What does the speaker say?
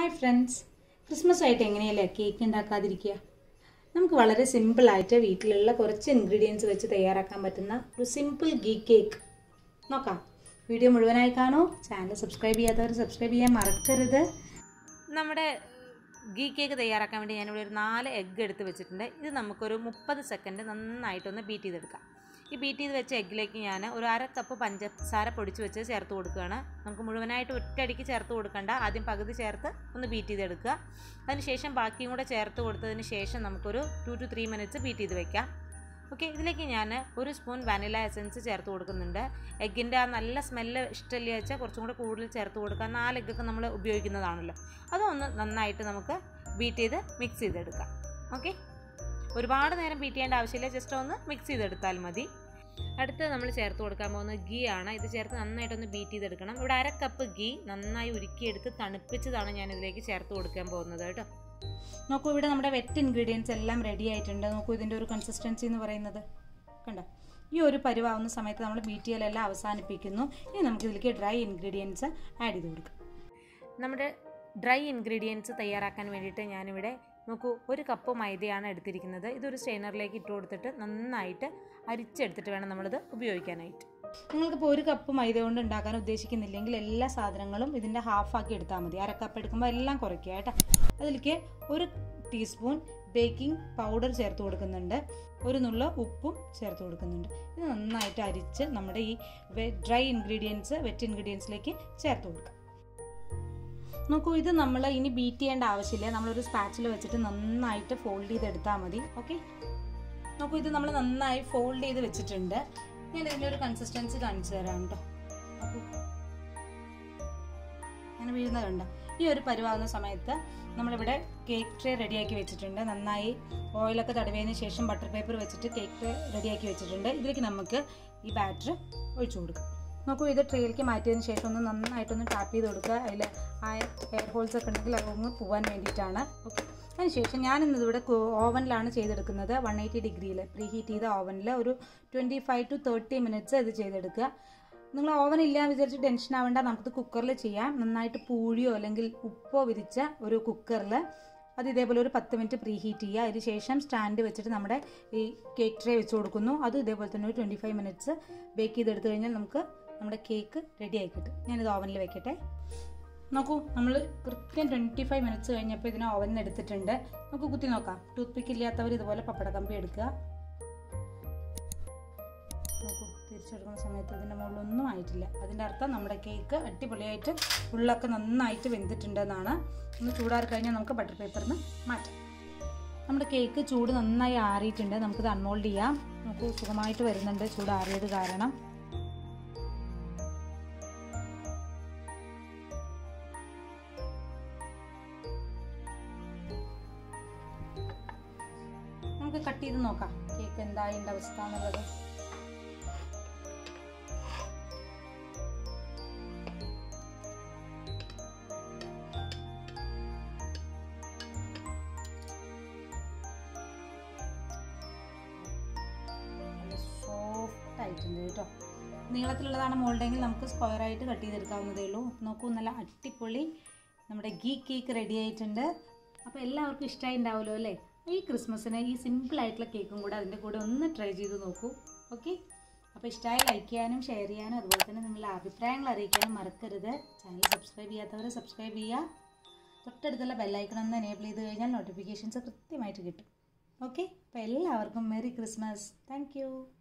hi friends Christmas ആയിട്ട് എങ്ങനെയല്ലേ cake ഉണ്ടാക്കാതിരിക്കുക നമുക്ക് വളരെ സിമ്പിളായിട്ട് വീട്ടിലുള്ള കുറച്ച് ഇൻഗ്രീഡിയൻസ് വെച്ച് തയ്യാറാക്കാൻ പറ്റുന്ന ഒരു സിമ്പിൾ ഗീ കേക്ക് നോക്കാം വീഡിയോ മുഴുവനായി കാണൂ ചാനൽ സബ്സ്ക്രൈബ് ചെയ്യാത്തവർ സബ്സ്ക്രൈബ് ചെയ്യാൻ മറക്കരുത് നമ്മുടെ ഗീ കേക്ക് തയ്യാറാക്കാൻ വേണ്ടി ഞാനിവിടെ ഒരു നാല് എഗ്ഗ് എടുത്ത് വെച്ചിട്ടുണ്ട് ഇത് നമുക്കൊരു മുപ്പത് സെക്കൻഡ് നന്നായിട്ടൊന്ന് ബീറ്റ് ചെയ്തെടുക്കാം ഈ ബീറ്റ് ചെയ്ത് വെച്ച എഗ്ഗിലേക്ക് ഞാൻ ഒരു അര കപ്പ് പഞ്ചസാര പൊടിച്ച് വെച്ച് ചേർത്ത് കൊടുക്കുകയാണ് നമുക്ക് മുഴുവനായിട്ട് ഒറ്റയടിക്ക് ചേർത്ത് കൊടുക്കണ്ട ആദ്യം പകുതി ചേർത്ത് ഒന്ന് ബീറ്റ് ചെയ്തെടുക്കുക അതിനുശേഷം ബാക്കിയും കൂടെ ചേർത്ത് കൊടുത്തതിന് ശേഷം നമുക്കൊരു two two three minutes beat ചെയ്ത് വെക്കാം ഓക്കെ ഇതിലേക്ക് ഞാൻ ഒരു സ്പൂൺ വാനില എസൻസ് ചേർത്ത് കൊടുക്കുന്നുണ്ട് എഗ്ഗിൻ്റെ ആ നല്ല സ്മെല്ല് ഇഷ്ടമില്ല വെച്ചാൽ കുറച്ചും കൂടെ കൂടുതൽ ചേർത്ത് കൊടുക്കുക നാല് എഗ്ഗൊക്കെ നമ്മൾ ഉപയോഗിക്കുന്നതാണല്ലോ അതൊന്ന് നന്നായിട്ട് നമുക്ക് ബീറ്റ് ചെയ്ത് മിക്സ് ചെയ്തെടുക്കാം ഓക്കെ ഒരുപാട് നേരം ബീറ്റ് ചെയ്യേണ്ട ആവശ്യമില്ല ജസ്റ്റ് ഒന്ന് മിക്സ് ചെയ്തെടുത്താൽ മതി അടുത്ത് നമ്മൾ ചേർത്ത് കൊടുക്കാൻ പോകുന്നത് ഗീ ആണ് ഇത് ചേർത്ത് നന്നായിട്ടൊന്ന് ബീറ്റ് ചെയ്തെടുക്കണം ഇവിടെ അര കപ്പ് ഗീ നന്നായി ഉരുക്കിയെടുത്ത് തണുപ്പിച്ചതാണ് ഞാൻ ഇതിലേക്ക് ചേർത്ത് കൊടുക്കാൻ പോകുന്നത് കേട്ടോ നോക്കൂ ഇവിടെ നമ്മുടെ വെറ്റ് ഇൻഗ്രീഡിയൻസ് എല്ലാം റെഡി ആയിട്ടുണ്ട് നോക്കൂ ഇതിൻ്റെ ഒരു കൺസിസ്റ്റൻസി എന്ന് പറയുന്നത് കണ്ടോ ഈ ഒരു പരുവാവുന്ന സമയത്ത് നമ്മൾ ബീറ്റ് ചെയ്യലെല്ലാം അവസാനിപ്പിക്കുന്നു ഇനി നമുക്ക് ഇതിലേക്ക് ഡ്രൈ ഇൻഗ്രീഡിയൻസ് ആഡ് ചെയ്ത് കൊടുക്കാം നമ്മുടെ ഡ്രൈ ഇൻഗ്രീഡിയൻസ് തയ്യാറാക്കാൻ വേണ്ടിയിട്ട് ഞാനിവിടെ നോക്കൂ ഒരു കപ്പ് മൈദയാണ് എടുത്തിരിക്കുന്നത് ഇതൊരു സ്ട്രെയിനറിലേക്ക് ഇട്ട് കൊടുത്തിട്ട് നന്നായിട്ട് അരിച്ചെടുത്തിട്ട് വേണം നമ്മളിത് ഉപയോഗിക്കാനായിട്ട് നിങ്ങൾക്കിപ്പോൾ ഒരു കപ്പ് മൈദ കൊണ്ട് ഉണ്ടാക്കാൻ ഉദ്ദേശിക്കുന്നില്ലെങ്കിൽ എല്ലാ സാധനങ്ങളും ഇതിൻ്റെ ഹാഫാക്കി എടുത്താൽ മതി അര കപ്പ് എടുക്കുമ്പോൾ എല്ലാം കുറയ്ക്കുക കേട്ടോ അതിലേക്ക് ഒരു ടീസ്പൂൺ ബേക്കിംഗ് പൗഡർ ചേർത്ത് കൊടുക്കുന്നുണ്ട് ഒരു നുള്ള ഉപ്പും ചേർത്ത് കൊടുക്കുന്നുണ്ട് ഇത് നന്നായിട്ട് അരിച്ച് നമ്മുടെ ഈ ഡ്രൈ ഇൻഗ്രീഡിയൻസ് വെറ്റ് ഇൻഗ്രീഡിയൻസിലേക്ക് ചേർത്ത് കൊടുക്കാം നോക്കൂ ഇത് നമ്മൾ ഇനി ബീറ്റ് ചെയ്യേണ്ട ആവശ്യമില്ല നമ്മളൊരു സ്പാച്ചിൽ വെച്ചിട്ട് നന്നായിട്ട് ഫോൾഡ് ചെയ്തെടുത്താൽ മതി ഓക്കെ നോക്കൂ ഇത് നമ്മൾ നന്നായി ഫോൾഡ് ചെയ്ത് വെച്ചിട്ടുണ്ട് ഞാൻ ഇതിൻ്റെ ഒരു കൺസിസ്റ്റൻസി കാണിച്ചു തരാം കേട്ടോ നോക്കൂ അങ്ങനെ വീഴുന്നത് കണ്ടോ ഈ ഒരു പരുവാകുന്ന സമയത്ത് നമ്മളിവിടെ കേക്ക് ട്രേ റെഡിയാക്കി വെച്ചിട്ടുണ്ട് നന്നായി ഓയിലൊക്കെ തടവിയതിന് ശേഷം ബട്ടർ പേപ്പർ വെച്ചിട്ട് കേക്ക് ട്രേ റെഡിയാക്കി വെച്ചിട്ടുണ്ട് ഇതിലേക്ക് നമുക്ക് ഈ ബാറ്റർ ഒഴിച്ചു കൊടുക്കാം നോക്കൂ ഇത് ട്രേയിലേക്ക് മാറ്റിയതിന് ശേഷം ഒന്ന് നന്നായിട്ടൊന്ന് ടാപ്പ് ചെയ്ത് കൊടുക്കുക അതിൽ ആ എയർ ഹോൾസ് ഒക്കെ ഉണ്ടെങ്കിൽ അതൊന്ന് പോകാൻ വേണ്ടിയിട്ടാണ് ഓക്കെ അതിനുശേഷം ഞാനിന്ന് ഇവിടെ ഓവനിലാണ് ചെയ്തെടുക്കുന്നത് വൺ എയ്റ്റി ഡിഗ്രിയിൽ പ്രീ ഹീറ്റ് ചെയ്ത ഓവനിൽ ഒരു twenty five to thirty minutes ഇത് ചെയ്തെടുക്കുക നിങ്ങൾ ഓവൻ ഇല്ല എന്ന് വിചാരിച്ച് ടെൻഷൻ ആവേണ്ട നമുക്കിത് കുക്കറിൽ ചെയ്യാം നന്നായിട്ട് പൂഴിയോ അല്ലെങ്കിൽ ഉപ്പോ വിരിച്ച ഒരു കുക്കറിൽ അത് ഇതേപോലെ ഒരു പത്ത് മിനിറ്റ് പ്രീ ഹീറ്റ് ചെയ്യുക അതിന് ശേഷം സ്റ്റാൻഡ് വെച്ചിട്ട് നമ്മുടെ ഈ കേക്ക് ട്രേ വെച്ച് കൊടുക്കുന്നു അത് ഇതേപോലെ തന്നെ ഒരു ട്വൻറ്റി ഫൈവ് മിനിറ്റ്സ് ബേക്ക് ചെയ്തെടുത്തു കഴിഞ്ഞാൽ നമുക്ക് നമ്മുടെ കേക്ക് റെഡി ആയി കിട്ടും ഞാനിത് ഓവനിൽ വെക്കട്ടെ നോക്കൂ നമ്മൾ കൃത്യം ട്വൻറ്റി ഫൈവ് മിനിറ്റ്സ് കഴിഞ്ഞപ്പോൾ ഇതിനെ ഓവനിൽ എടുത്തിട്ടുണ്ട് നമുക്ക് കുത്തി നോക്കാം ടൂത്ത് പിക്ക് ഇല്ലാത്തവർ ഇതുപോലെ പപ്പട കമ്പി എടുക്കുക നോക്കൂ തിരിച്ചെടുക്കുന്ന സമയത്ത് ഇതിൻ്റെ മുകളിലൊന്നും ആയിട്ടില്ല അതിൻ്റെ അർത്ഥം നമ്മുടെ കേക്ക് അടിപൊളിയായിട്ട് ഉള്ളൊക്കെ നന്നായിട്ട് വെന്തിട്ടുണ്ടെന്നാണ് ഒന്ന് ചൂടാറി കഴിഞ്ഞാൽ നമുക്ക് ബട്ടർ പേപ്പറിൽ നിന്ന് മാറ്റാം നമ്മുടെ കേക്ക് ചൂട് നന്നായി ആറിയിട്ടുണ്ട് നമുക്കിത് അൺമോൾഡ് ചെയ്യാം നമുക്ക് സുഖമായിട്ട് വരുന്നുണ്ട് ചൂട് ആറിയത് കാരണം നമുക്ക് കട്ട് ചെയ്ത് നോക്കാം കേക്ക് എന്തായി എൻ്റെ അവസ്ഥ എന്നുള്ളത് സോഫ്റ്റ് ആയിട്ടുണ്ട് കേട്ടോ നീളത്തിലുള്ളതാണ് മോൾഡെങ്കിൽ നമുക്ക് സ്ക്വയർ ആയിട്ട് കട്ട് ചെയ്തെടുക്കാവുന്നതേ ഉള്ളൂ നോക്കൂ നല്ല അടിപൊളി നമ്മുടെ ഗീ കേക്ക് റെഡി ആയിട്ടുണ്ട് അപ്പോൾ എല്ലാവർക്കും ഇഷ്ടമായി ഉണ്ടാവുമല്ലോ അല്ലേ ഈ ക്രിസ്മസിന് ഈ സിമ്പിൾ ആയിട്ടുള്ള കേക്കും കൂടെ അതിൻ്റെ കൂടെ ഒന്ന് ട്രൈ ചെയ്ത് നോക്കൂ ഓക്കെ അപ്പോൾ ഇഷ്ടമായി ലൈക്ക് ചെയ്യാനും ഷെയർ ചെയ്യാനും അതുപോലെ തന്നെ നിങ്ങളുടെ അഭിപ്രായങ്ങൾ അറിയിക്കാനും മറക്കരുത് ചാനൽ സബ്സ്ക്രൈബ് ചെയ്യാത്തവർ സബ്സ്ക്രൈബ് ചെയ്യുക തൊട്ടടുത്തുള്ള ബെല്ലൈക്കൺ ഒന്ന് എനേബിൾ ചെയ്ത് കഴിഞ്ഞാൽ നോട്ടിഫിക്കേഷൻസ് കൃത്യമായിട്ട് കിട്ടും ഓക്കെ അപ്പോൾ എല്ലാവർക്കും മെറി ക്രിസ്മസ് താങ്ക്